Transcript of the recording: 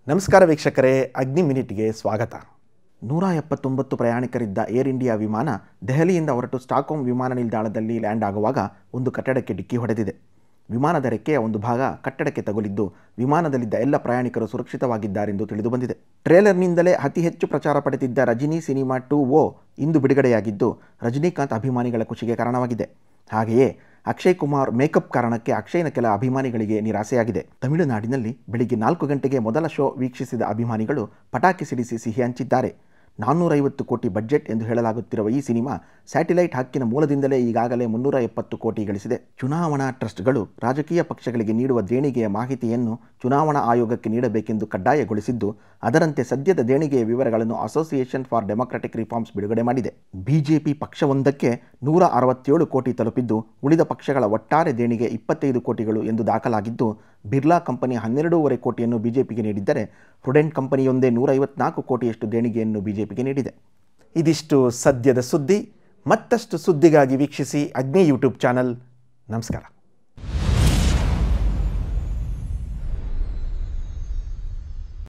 ನಮಸ್ಕಾರ ವೀಕ್ಷಕರೇ ಅಗ್ನಿ ಮಿನಿಟ್ಗೆ ಸ್ವಾಗತ ನೂರ ಎಪ್ಪತ್ತೊಂಬತ್ತು ಪ್ರಯಾಣಿಕರಿದ್ದ ಏರ್ ಇಂಡಿಯಾ ವಿಮಾನ ದೆಹಲಿಯಿಂದ ಹೊರಟು ಸ್ಟಾಕ್ಹೋಮ್ ವಿಮಾನ ನಿಲ್ದಾಣದಲ್ಲಿ ಲ್ಯಾಂಡ್ ಆಗುವಾಗ ಒಂದು ಕಟ್ಟಡಕ್ಕೆ ಡಿಕ್ಕಿ ಹೊಡೆದಿದೆ ವಿಮಾನದ ರೆಕ್ಕೆಯ ಒಂದು ಭಾಗ ಕಟ್ಟಡಕ್ಕೆ ತಗುಲಿದ್ದು ವಿಮಾನದಲ್ಲಿದ್ದ ಎಲ್ಲ ಪ್ರಯಾಣಿಕರು ಸುರಕ್ಷಿತವಾಗಿದ್ದಾರೆಂದು ತಿಳಿದುಬಂದಿದೆ ಟ್ರೇಲರ್ನಿಂದಲೇ ಅತಿ ಹೆಚ್ಚು ಪ್ರಚಾರ ಪಡೆದಿದ್ದ ರಜನಿ ಸಿನಿಮಾ ಟು ಓ ಇಂದು ಬಿಡುಗಡೆಯಾಗಿದ್ದು ರಜನಿಕಾಂತ್ ಅಭಿಮಾನಿಗಳ ಖುಷಿಗೆ ಕಾರಣವಾಗಿದೆ ಹಾಗೆಯೇ ಅಕ್ಷಯ್ ಕುಮಾರ್ ಮೇಕಪ್ ಕಾರಣಕ್ಕೆ ಅಕ್ಷಯ್ನ ಕೆಲ ಅಭಿಮಾನಿಗಳಿಗೆ ನಿರಾಸೆಯಾಗಿದೆ ತಮಿಳುನಾಡಿನಲ್ಲಿ ಬೆಳಿಗ್ಗೆ ನಾಲ್ಕು ಗಂಟೆಗೆ ಮೊದಲ ಶೋ ವೀಕ್ಷಿಸಿದ ಅಭಿಮಾನಿಗಳು ಪಟಾಕಿ ಸಿಡಿಸಿ ಸಿಹಿ ಹಂಚಿದ್ದಾರೆ ನಾನ್ನೂರೈವತ್ತು ಕೋಟಿ ಬಜೆಟ್ ಎಂದು ಹೇಳಲಾಗುತ್ತಿರುವ ಈ ಸಿನಿಮಾ ಸ್ಯಾಟಿಲೈಟ್ ಹಕ್ಕಿನ ಮೂಲದಿಂದಲೇ ಈಗಾಗಲೇ ಮುನ್ನೂರ ಎಪ್ಪತ್ತು ಕೋಟಿ ಗಳಿಸಿದೆ ಚುನಾವಣಾ ಟ್ರಸ್ಟ್ಗಳು ರಾಜಕೀಯ ಪಕ್ಷಗಳಿಗೆ ನೀಡುವ ದೇಣಿಗೆಯ ಮಾಹಿತಿಯನ್ನು ಚುನಾವಣಾ ಆಯೋಗಕ್ಕೆ ನೀಡಬೇಕೆಂದು ಕಡ್ಡಾಯಗೊಳಿಸಿದ್ದು ಅದರಂತೆ ಸದ್ಯದ ದೇಣಿಗೆಯ ವಿವರಗಳನ್ನು ಅಸೋಸಿಯೇಷನ್ ಫಾರ್ ಡೆಮೊಕ್ರಾಟಿಕ್ ರಿಫಾರ್ಮ್ಸ್ ಬಿಡುಗಡೆ ಮಾಡಿದೆ ಬಿಜೆಪಿ ಪಕ್ಷವೊಂದಕ್ಕೆ ನೂರ ಅರವತ್ತೇಳು ಕೋಟಿ ತಲುಪಿದ್ದು ಉಳಿದ ಪಕ್ಷಗಳ ಒಟ್ಟಾರೆ ದೇಣಿಗೆ ಇಪ್ಪತ್ತೈದು ಕೋಟಿಗಳು ಎಂದು ದಾಖಲಾಗಿದ್ದು ಬಿರ್ಲಾ ಕಂಪನಿ ಹನ್ನೆರಡೂವರೆ ಕೋಟಿಯನ್ನು ಬಿಜೆಪಿಗೆ ನೀಡಿದ್ದರೆ ಪ್ರುಡೆಂಟ್ ಕಂಪನಿಯೊಂದೇ ನೂರೈವತ್ನಾಲ್ಕು ಕೋಟಿಯಷ್ಟು ದೇಣಿಗೆಯನ್ನು ಬಿಜೆಪಿಗೆ ನೀಡಿದೆ ಇದಿಷ್ಟು ಸದ್ಯದ ಸುದ್ದಿ ಮತ್ತಷ್ಟು ಸುದ್ದಿಗಾಗಿ ವೀಕ್ಷಿಸಿ ಅಗ್ನಿ ಯೂಟ್ಯೂಬ್ ಚಾನಲ್ ನಮಸ್ಕಾರ